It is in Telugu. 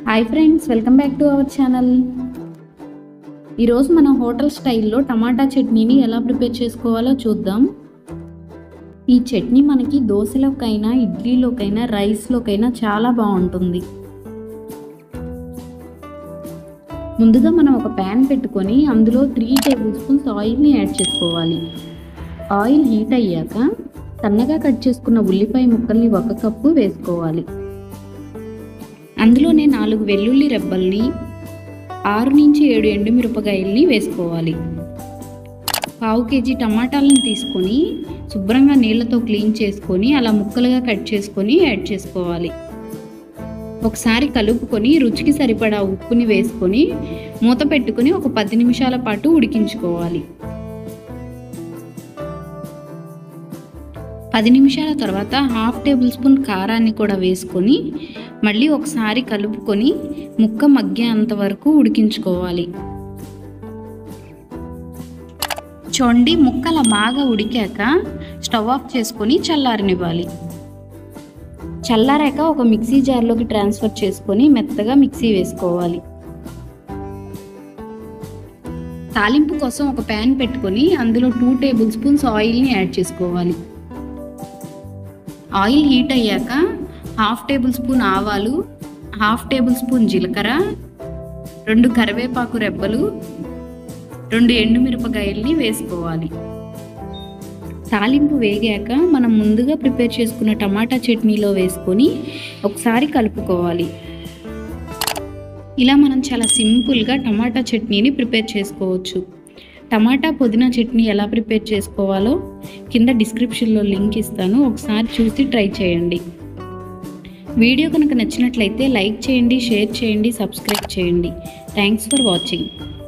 hi friends welcome back to our channel ఈరోజు మన హోటల్ స్టైల్లో టమాటా చట్నీని ఎలా ప్రిపేర్ చేసుకోవాలో చూద్దాం ఈ చట్నీ మనకి దోశలోకైనా ఇడ్లీలోకైనా రైస్లోకైనా చాలా బాగుంటుంది ముందుగా మనం ఒక ప్యాన్ పెట్టుకొని అందులో త్రీ టేబుల్ స్పూన్స్ ఆయిల్ని యాడ్ చేసుకోవాలి ఆయిల్ హీట్ అయ్యాక సన్నగా కట్ చేసుకున్న ఉల్లిపాయ ముక్కల్ని ఒక కప్పు వేసుకోవాలి అందులోనే నాలుగు వెల్లుల్లి రెబ్బల్ని ఆరు నుంచి ఏడు ఎండుమిరపకాయల్ని వేసుకోవాలి పావు కేజీ టమాటాలను తీసుకొని శుభ్రంగా నీళ్ళతో క్లీన్ చేసుకొని అలా ముక్కలుగా కట్ చేసుకొని యాడ్ చేసుకోవాలి ఒకసారి కలుపుకొని రుచికి సరిపడా ఉప్పుని వేసుకొని మూత పెట్టుకొని ఒక పది నిమిషాల పాటు ఉడికించుకోవాలి పది నిమిషాల తర్వాత హాఫ్ టేబుల్ స్పూన్ కారాన్ని కూడా వేసుకొని మళ్ళీ ఒకసారి కలుపుకొని ముక్క మగ్గేంత వరకు ఉడికించుకోవాలి చూడండి ముక్కల బాగా ఉడికాక స్టవ్ ఆఫ్ చేసుకొని చల్లారనివ్వాలి చల్లారాక ఒక మిక్సీ జార్లోకి ట్రాన్స్ఫర్ చేసుకొని మెత్తగా మిక్సీ వేసుకోవాలి తాలింపు కోసం ఒక ప్యాన్ పెట్టుకొని అందులో టూ టేబుల్ స్పూన్స్ ఆయిల్ని యాడ్ చేసుకోవాలి ఆయిల్ హీట్ అయ్యాక హాఫ్ టేబుల్ స్పూన్ ఆవాలు హాఫ్ టేబుల్ స్పూన్ జీలకర్ర రెండు కరివేపాకు రెబ్బలు రెండు ఎండుమిరపకాయల్ని వేసుకోవాలి తాలింపు వేగాక మనం ముందుగా ప్రిపేర్ చేసుకున్న టమాటా చట్నీలో వేసుకొని ఒకసారి కలుపుకోవాలి ఇలా మనం చాలా సింపుల్గా టమాటా చట్నీని ప్రిపేర్ చేసుకోవచ్చు టమాటా పుదీనా చట్నీ ఎలా ప్రిపేర్ చేసుకోవాలో కింద డిస్క్రిప్షన్లో లింక్ ఇస్తాను ఒకసారి చూసి ట్రై చేయండి వీడియో కనుక నచ్చినట్లయితే లైక్ చేయండి షేర్ చేయండి సబ్స్క్రైబ్ చేయండి థ్యాంక్స్ ఫర్ వాచింగ్